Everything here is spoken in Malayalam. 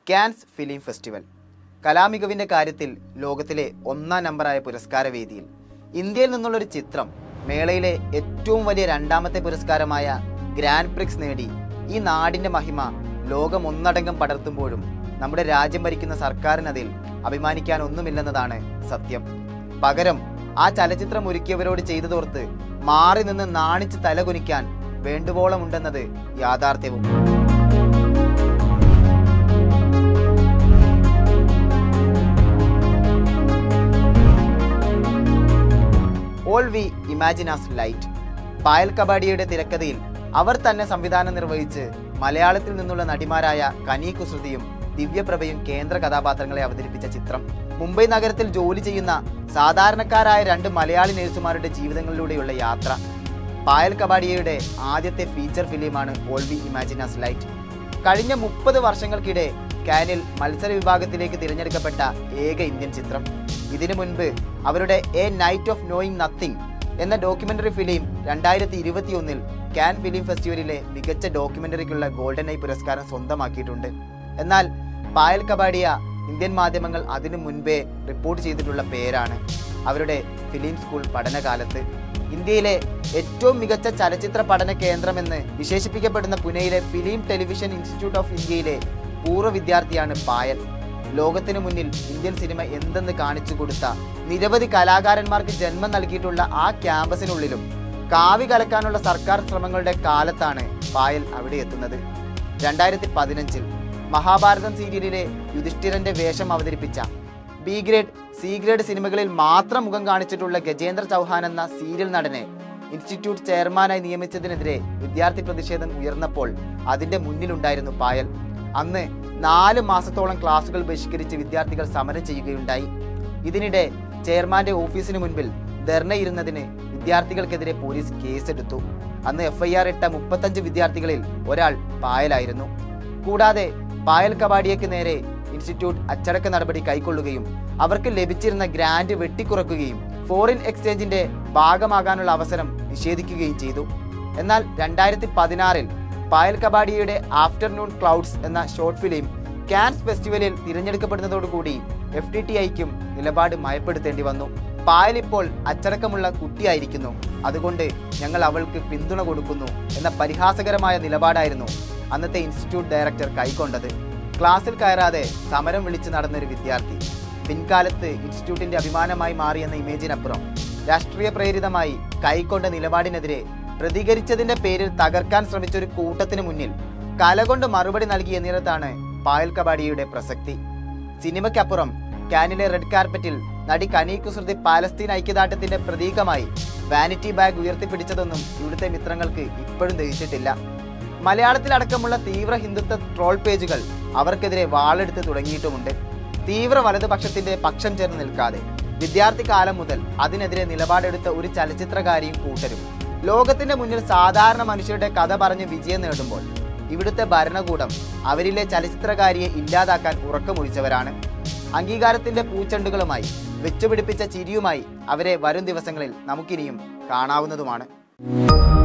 ക്യാൻസ് ഫിലിം ഫെസ്റ്റിവൽ കലാമികവിൻ്റെ കാര്യത്തിൽ ലോകത്തിലെ ഒന്നാം നമ്പറായ പുരസ്കാര വേദിയിൽ ഇന്ത്യയിൽ നിന്നുള്ളൊരു ചിത്രം മേളയിലെ ഏറ്റവും വലിയ രണ്ടാമത്തെ പുരസ്കാരമായ ഗ്രാൻഡ് പ്രിക്സ് നേടി ഈ നാടിൻ്റെ മഹിമ ലോകം ഒന്നടങ്കം പടർത്തുമ്പോഴും നമ്മുടെ രാജ്യം ഭരിക്കുന്ന സർക്കാരിനതിൽ അഭിമാനിക്കാനൊന്നുമില്ലെന്നതാണ് സത്യം പകരം ആ ചലച്ചിത്രം ഒരുക്കിയവരോട് ചെയ്തതോർത്ത് മാറി നിന്ന് നാണിച്ച് തലകുനിക്കാൻ വേണ്ടുവോളമുണ്ടെന്നത് യാഥാർത്ഥ്യവും all we imagine as light Payal കബാഡിയുടെ തിരക്കഥയിൽ അവർ തന്നെ സംവിധാനം നിർവഹിച്ച് മലയാളത്തിൽ നിന്നുള്ള നടിമാരായ കനി കുസൃതിയും ദിവ്യപ്രഭയും കേന്ദ്ര കഥാപാത്രങ്ങളെ അവതരിപ്പിച്ച ചിത്രം മുംബൈ നഗരത്തിൽ ജോലി ചെയ്യുന്ന സാധാരണക്കാരായ രണ്ട് മലയാളി നഴ്സുമാരുടെ ജീവിതങ്ങളിലൂടെയുള്ള യാത്ര പായൽ കബാഡിയയുടെ ആദ്യത്തെ ഫീച്ചർ ഫിലിമാണ് ഓൾ വി ഇമാജിനാസ് ലൈറ്റ് കഴിഞ്ഞ മുപ്പത് വർഷങ്ങൾക്കിടെ കാനിൽ മത്സര വിഭാഗത്തിലേക്ക് തിരഞ്ഞെടുക്കപ്പെട്ട ഏക ഇന്ത്യൻ ചിത്രം ഇതിനു മുൻപ് അവരുടെ a night of knowing nothing എന്ന ഡോക്യുമെന്ററി ഫിലിം രണ്ടായിരത്തി ഇരുപത്തിയൊന്നിൽ കാൻ ഫിലിം ഫെസ്റ്റിവലിലെ മികച്ച ഡോക്യുമെന്ററിക്കുള്ള ഗോൾഡൻ ഐ പുരസ്കാരം സ്വന്തമാക്കിയിട്ടുണ്ട് എന്നാൽ പായൽ കബാഡിയ ഇന്ത്യൻ മാധ്യമങ്ങൾ അതിനു മുൻപേ റിപ്പോർട്ട് ചെയ്തിട്ടുള്ള പേരാണ് അവരുടെ ഫിലിം സ്കൂൾ പഠനകാലത്ത് ഇന്ത്യയിലെ ഏറ്റവും മികച്ച ചലച്ചിത്ര പഠന കേന്ദ്രമെന്ന് വിശേഷിപ്പിക്കപ്പെടുന്ന പുനെയിലെ ഫിലിം ടെലിവിഷൻ ഇൻസ്റ്റിറ്റ്യൂട്ട് ഓഫ് ഇന്ത്യയിലെ പൂർവ്വ വിദ്യാർത്ഥിയാണ് പായൽ ലോകത്തിനു മുന്നിൽ ഇന്ത്യൻ സിനിമ എന്തെന്ന് കാണിച്ചു കൊടുത്ത നിരവധി കലാകാരന്മാർക്ക് ജന്മം നൽകിയിട്ടുള്ള ആ ക്യാമ്പസിനുള്ളിലും കാവി കലക്കാനുള്ള സർക്കാർ ശ്രമങ്ങളുടെ കാലത്താണ് പായൽ അവിടെ എത്തുന്നത് രണ്ടായിരത്തി പതിനഞ്ചിൽ മഹാഭാരതം സീരിയലിലെ യുധിഷ്ഠിരന്റെ വേഷം അവതരിപ്പിച്ച ബി ഗ്രേഡ് സി ഗ്രേഡ് സിനിമകളിൽ മാത്രം മുഖം കാണിച്ചിട്ടുള്ള ഗജേന്ദ്ര ചൗഹാൻ എന്ന സീരിയൽ നടനെ ഇൻസ്റ്റിറ്റ്യൂട്ട് ചെയർമാനായി നിയമിച്ചതിനെതിരെ വിദ്യാർത്ഥി പ്രതിഷേധം ഉയർന്നപ്പോൾ അതിന്റെ മുന്നിലുണ്ടായിരുന്നു പായൽ അന്ന് നാല് മാസത്തോളം ക്ലാസുകൾ ബഹിഷ്കരിച്ച് വിദ്യാർത്ഥികൾ സമരം ചെയ്യുകയുണ്ടായി ഇതിനിടെ ചെയർമാന്റെ ഓഫീസിന് മുൻപിൽ ധർണയിരുന്നതിന് വിദ്യാർത്ഥികൾക്കെതിരെ പോലീസ് കേസെടുത്തു അന്ന് എഫ്ഐആർ ഇട്ട മുപ്പത്തഞ്ച് വിദ്യാർത്ഥികളിൽ ഒരാൾ പായലായിരുന്നു കൂടാതെ പായൽ കബാഡിയയ്ക്ക് നേരെ ഇൻസ്റ്റിറ്റ്യൂട്ട് അച്ചടക്ക നടപടി കൈക്കൊള്ളുകയും അവർക്ക് ലഭിച്ചിരുന്ന ഗ്രാന്റ് വെട്ടിക്കുറക്കുകയും ഫോറിൻ എക്സ്ചേഞ്ചിന്റെ ഭാഗമാകാനുള്ള അവസരം നിഷേധിക്കുകയും ചെയ്തു എന്നാൽ രണ്ടായിരത്തി പതിനാറിൽ പായൽ കബാഡിയയുടെ ആഫ്റ്റർനൂൺ ക്ലൗഡ്സ് എന്ന ഷോർട്ട് ഫിലിം കാൻസ് ഫെസ്റ്റിവലിൽ തിരഞ്ഞെടുക്കപ്പെടുന്നതോടുകൂടി എഫ് ടി ടി ഐക്കും നിലപാട് മയപ്പെടുത്തേണ്ടി വന്നു പായൽ ഇപ്പോൾ അച്ചടക്കമുള്ള കുട്ടിയായിരിക്കുന്നു അതുകൊണ്ട് ഞങ്ങൾ അവൾക്ക് പിന്തുണ കൊടുക്കുന്നു എന്ന പരിഹാസകരമായ നിലപാടായിരുന്നു അന്നത്തെ ഇൻസ്റ്റിറ്റ്യൂട്ട് ഡയറക്ടർ കൈക്കൊണ്ടത് ക്ലാസ്സിൽ കയറാതെ സമരം വിളിച്ച് നടന്നൊരു വിദ്യാർത്ഥി പിൻകാലത്ത് ഇൻസ്റ്റിറ്റ്യൂട്ടിന്റെ അഭിമാനമായി മാറിയെന്ന ഇമേജിനപ്പുറം രാഷ്ട്രീയ പ്രേരിതമായി കൈക്കൊണ്ട നിലപാടിനെതിരെ പ്രതികരിച്ചതിന്റെ പേരിൽ തകർക്കാൻ ശ്രമിച്ച ഒരു കൂട്ടത്തിന് മുന്നിൽ കലകൊണ്ട് മറുപടി നൽകിയ നിരത്താണ് പായൽ കബാഡിയുടെ പ്രസക്തി സിനിമയ്ക്കപ്പുറം കാനിലെ റെഡ് കാർപ്പറ്റിൽ നടി കനി കുസൃതി പാലസ്തീൻ ഐക്യദാർഢ്യത്തിന്റെ പ്രതീകമായി വാനിറ്റി ബാഗ് ഉയർത്തിപ്പിടിച്ചതൊന്നും ഇവിടുത്തെ മിത്രങ്ങൾക്ക് ഇപ്പോഴും ദഹിച്ചിട്ടില്ല മലയാളത്തിലടക്കമുള്ള തീവ്ര ഹിന്ദുത്വ ട്രോൾ പേജുകൾ അവർക്കെതിരെ വാളെടുത്ത് തുടങ്ങിയിട്ടുമുണ്ട് തീവ്ര വലതുപക്ഷത്തിന്റെ പക്ഷം ചേർന്ന് നിൽക്കാതെ വിദ്യാർത്ഥി കാലം മുതൽ അതിനെതിരെ നിലപാടെടുത്ത ഒരു ചലച്ചിത്രകാരിയും കൂട്ടരും ലോകത്തിന്റെ മുന്നിൽ സാധാരണ മനുഷ്യരുടെ കഥ പറഞ്ഞ് വിജയം നേടുമ്പോൾ ഇവിടുത്തെ ഭരണകൂടം അവരിലെ ചലച്ചിത്രകാരിയെ ഇല്ലാതാക്കാൻ ഉറക്കമൊഴിച്ചവരാണ് അംഗീകാരത്തിന്റെ പൂച്ചെണ്ടുകളുമായി വെച്ചുപിടിപ്പിച്ച ചിരിയുമായി അവരെ വരും ദിവസങ്ങളിൽ നമുക്കിനിയും കാണാവുന്നതുമാണ്